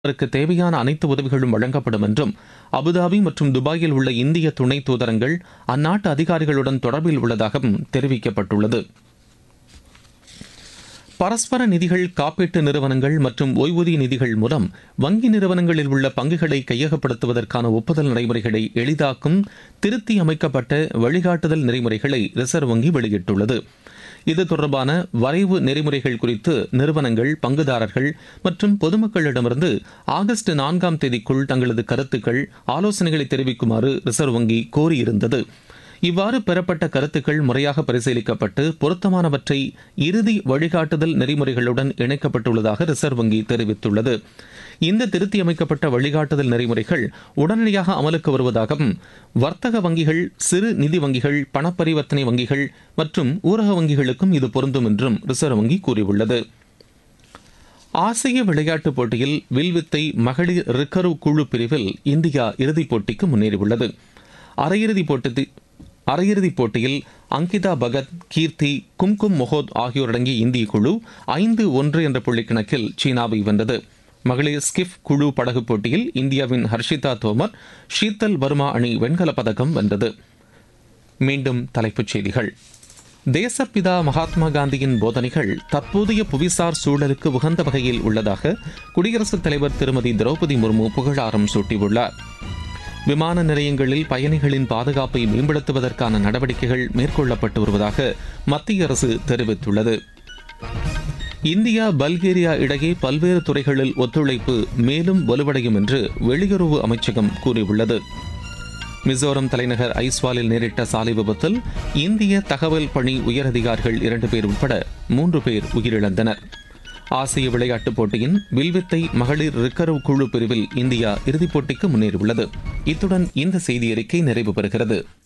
அவருக்கு தேவையான அனைத்து உதவிகளும் வழங்கப்படும் என்றும் அபுதாபி மற்றும் துபாயில் உள்ள இந்திய துணை தூதரங்கள் அந்நாட்டு அதிகாரிகளுடன் தொடர்பில் உள்ளதாகவும் தெரிவிக்கப்பட்டுள்ளது பரஸ்பர நிதிகள் காப்பீட்டு நிறுவனங்கள் மற்றும் ஓய்வூதிய நிதிகள் மூலம் வங்கி நிறுவனங்களில் உள்ள பங்குகளை கையகப்படுத்துவதற்கான ஒப்புதல் நடைமுறைகளை எளிதாக்கும் திருத்தி அமைக்கப்பட்ட வழிகாட்டுதல் நெறிமுறைகளை ரிசர்வ் வங்கி வெளியிட்டுள்ளது இது தொடர்பான வரைவு நெறிமுறைகள் குறித்து நிறுவனங்கள் பங்குதாரர்கள் மற்றும் பொதுமக்களிடமிருந்து ஆகஸ்ட் நான்காம் தேதிக்குள் தங்களது கருத்துக்கள் ஆலோசனைகளை தெரிவிக்குமாறு ரிசர்வ் வங்கி கோரியிருந்தது இவ்வாறு பெறப்பட்ட கருத்துக்கள் முறையாக பரிசீலிக்கப்பட்டு பொருத்தமானவற்றை இறுதி வழிகாட்டுதல் நெறிமுறைகளுடன் இணைக்கப்பட்டுள்ளதாக ரிசர்வ் வங்கி தெரிவித்துள்ளது இந்த திருத்தி அமைக்கப்பட்ட வழிகாட்டுதல் நெறிமுறைகள் உடனடியாக அமலுக்கு வருவதாகவும் வர்த்தக வங்கிகள் சிறு நிதி வங்கிகள் பணப்பரிவர்த்தனை வங்கிகள் மற்றும் ஊரக வங்கிகளுக்கும் இது பொருந்தும் என்றும் ரிசர்வ் வங்கி கூறியுள்ளது ஆசிய விளையாட்டுப் போட்டியில் வில்வித்தை மகளிர் ரிக்கர்வ் குழு பிரிவில் இந்தியா இறுதிப் போட்டிக்கு முன்னேறியுள்ளது அரையிறுதிப் போட்டி அரையிறுதிப் போட்டியில் அங்கிதா பகத் கீர்த்தி கும்கும் மொஹோத் ஆகியோரடங்கிய இந்திய குழு ஐந்து ஒன்று என்ற புள்ளி கணக்கில் சீனாவை வென்றது மகளிர் ஸ்கிஃப் குழு படகு போட்டியில் இந்தியாவின் ஹர்ஷிதா தோமர் ஷீத்தல் வர்மா அணி வெண்கலப் பதக்கம் வென்றது மீண்டும் தலைப்புச் செய்திகள் தேசப்பிதா மகாத்மா காந்தியின் போதனைகள் தற்போதைய புவிசார் சூழலுக்கு உகந்த வகையில் உள்ளதாக குடியரசுத் தலைவர் திருமதி திரௌபதி முர்மு புகழாரம் சூட்டியுள்ளார் விமான நிலையங்களில் பயணிகளின் பாதுகாப்பை மேம்படுத்துவதற்கான நடவடிக்கைகள் மேற்கொள்ளப்பட்டு வருவதாக மத்திய அரசு தெரிவித்துள்ளது இந்தியா பல்கேரியா இடையே பல்வேறு துறைகளில் ஒத்துழைப்பு மேலும் வலுவடையும் என்று வெளியுறவு அமைச்சகம் கூறியுள்ளது மிசோரம் தலைநகர் ஐஸ்வாலில் நேரிட்ட சாலை விபத்தில் இந்திய தகவல் பணி உயரதிகாரிகள் இரண்டு பேர் உட்பட மூன்று பேர் உயிரிழந்தனர் ஆசிய விளையாட்டுப் போட்டியின் வில்வித்தை மகளிர் ரிக்கர்வ் குழு பிரிவில் இந்தியா இறுதிப் போட்டிக்கு முன்னேறியுள்ளது இத்துடன் இந்த செய்தி அறிக்கை நிறைவு பெறுகிறது